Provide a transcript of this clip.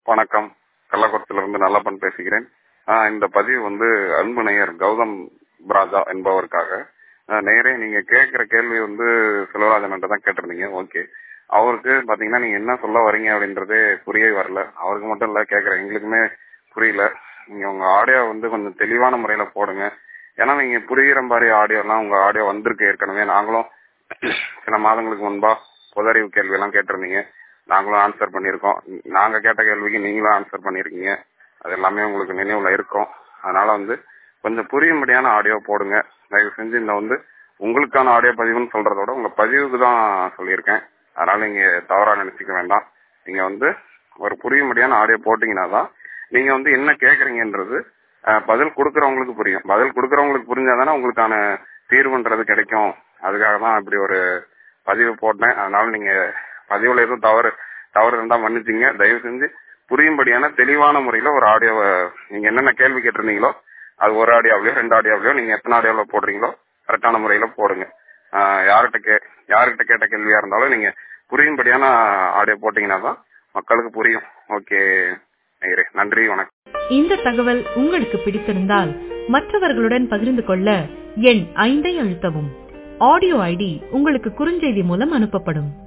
வணக்கம் கள்ளக்குளத்திலிருந்து நல்லப்பன் பேசுகிறேன் ஆஹ் இந்த பதிவு வந்து அன்பு நேயர் கௌதம் ராஜா என்பவருக்காக ஆஹ் நேயரே நீங்க கேட்கிற கேள்வி வந்து செல்வராஜன் தான் கேட்டிருந்தீங்க ஓகே அவருக்கு பாத்தீங்கன்னா நீங்க என்ன சொல்ல வரீங்க அப்படின்றதே புரியவே வரல அவருக்கு மட்டும் இல்ல கேட்கிற எங்களுக்குமே புரியல நீங்க உங்க ஆடியோ வந்து கொஞ்சம் தெளிவான முறையில போடுங்க ஏன்னா நீங்க புரிகிற மாதிரி ஆடியோ எல்லாம் உங்க ஆடியோ வந்திருக்கு ஏற்கனவே நாங்களும் சில மாதங்களுக்கு முன்பா பொதறிவு கேள்வி எல்லாம் கேட்டிருந்தீங்க நாங்களும் ஆன்சர் பண்ணியிருக்கோம் நாங்க கேட்ட கேள்விக்கு நீங்களும் ஆன்சர் பண்ணிருக்கீங்க அது எல்லாமே உங்களுக்கு நினைவுல இருக்கும் அதனால வந்து கொஞ்சம் புரியும்படியான ஆடியோ போடுங்க தயவு செஞ்சு இந்த வந்து உங்களுக்கான ஆடியோ பதிவுன்னு சொல்றத விட உங்க பதிவுக்கு தான் சொல்லியிருக்கேன் அதனால நீங்க தவறா நினைச்சுக்க வேண்டாம் நீங்க வந்து ஒரு புரியும்படியான ஆடியோ போட்டீங்கன்னா தான் நீங்க வந்து என்ன கேக்குறீங்கன்றது அஹ், பதில் கொடுக்கறவங்களுக்கு புரியும் பதில் கொடுக்கறவங்களுக்கு புரிஞ்சாதானே உங்களுக்கான தீர்வுன்றது கிடைக்கும் அதுக்காக தான் இப்படி ஒரு பதிவு போட்டேன் அதனால நீங்க பதிவுல எதுவும் தவறு தவறு இருந்தா மன்னிச்சிங்க தயவு செஞ்சு புரியும்படியான தெளிவான முறையில ஒரு ஆடியோவை நீங்க என்னென்ன கேள்வி கேட்டிருந்தீங்களோ அது ஒரு ஆடியோவிலயோ ரெண்டு ஆடியோவிலயோ நீங்க எத்தனை ஆடியோல போடுறீங்களோ கரெக்டான முறையில போடுங்க ஆஹ் யார்கிட்ட கே யாருக்கிட்ட கேட்ட கேள்வியா இருந்தாலும் நீங்க புரியும்படியான ஆடியோ போட்டீங்கன்னா தான் மக்களுக்கு புரியும் ஓகே நேயரே நன்றி வணக்கம் இந்த தகவல் உங்களுக்கு பிடித்திருந்தால் மற்றவர்களுடன் பகிர்ந்து கொள்ள எண் ஐந்தை அழுத்தவும் ஆடியோ ஐடி உங்களுக்கு குறுஞ்செய்தி மூலம் அனுப்பப்படும்